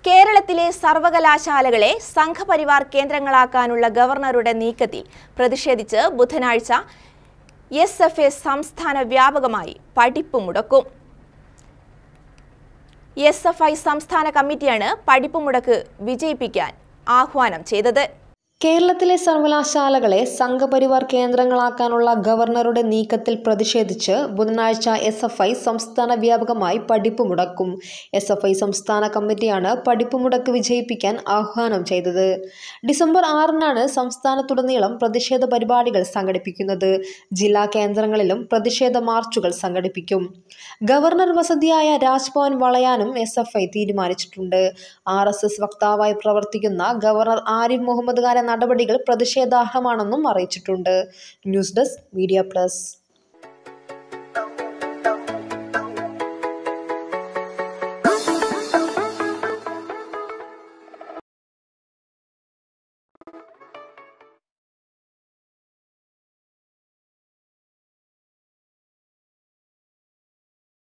കേരളത്തിലെ സർവകലാശാലകളെ സംഘപരിവാർ കേന്ദ്രങ്ങളാക്കാനുള്ള ഗവർണറുടെ നീക്കത്തിൽ പ്രതിഷേധിച്ച് ബുധനാഴ്ച എസ് എഫ് എ സംസ്ഥാന വ്യാപകമായി പഠിപ്പ് മുടക്കും എസ് എഫ് ഐ സംസ്ഥാന കമ്മിറ്റിയാണ് പഠിപ്പ് മുടക്ക് വിജയിപ്പിക്കാൻ ആഹ്വാനം ചെയ്തത് കേരളത്തിലെ സർവകലാശാലകളെ സംഘപരിവാർ കേന്ദ്രങ്ങളാക്കാനുള്ള ഗവർണറുടെ നീക്കത്തിൽ പ്രതിഷേധിച്ച് ബുധനാഴ്ച എസ് എഫ് ഐ സംസ്ഥാന വ്യാപകമായി പഠിപ്പ് മുടക്കും എസ് എഫ് ഐ സംസ്ഥാന കമ്മിറ്റിയാണ് പഠിപ്പ് മുടക്ക് വിജയിപ്പിക്കാൻ ആഹ്വാനം ചെയ്തത് ഡിസംബർ ആറിനാണ് സംസ്ഥാനത്തുടനീളം പ്രതിഷേധ പരിപാടികൾ സംഘടിപ്പിക്കുന്നത് ജില്ലാ കേന്ദ്രങ്ങളിലും പ്രതിഷേധ മാർച്ചുകൾ സംഘടിപ്പിക്കും ഗവർണർ വസതിയായ രാജ്ഭവൻ വളയാനും എസ് എഫ് ഐ തീരുമാനിച്ചിട്ടുണ്ട് ആർ എസ് എസ് വക്താവായി പ്രവർത്തിക്കുന്ന ഗവർണർ ആരിഫ് മുഹമ്മദ് ഖാന്റെ നടപടികൾ പ്രതിഷേധാർഹമാണെന്നും അറിയിച്ചിട്ടുണ്ട് ന്യൂസ് ഡെസ്ക് മീഡിയ പ്ലസ്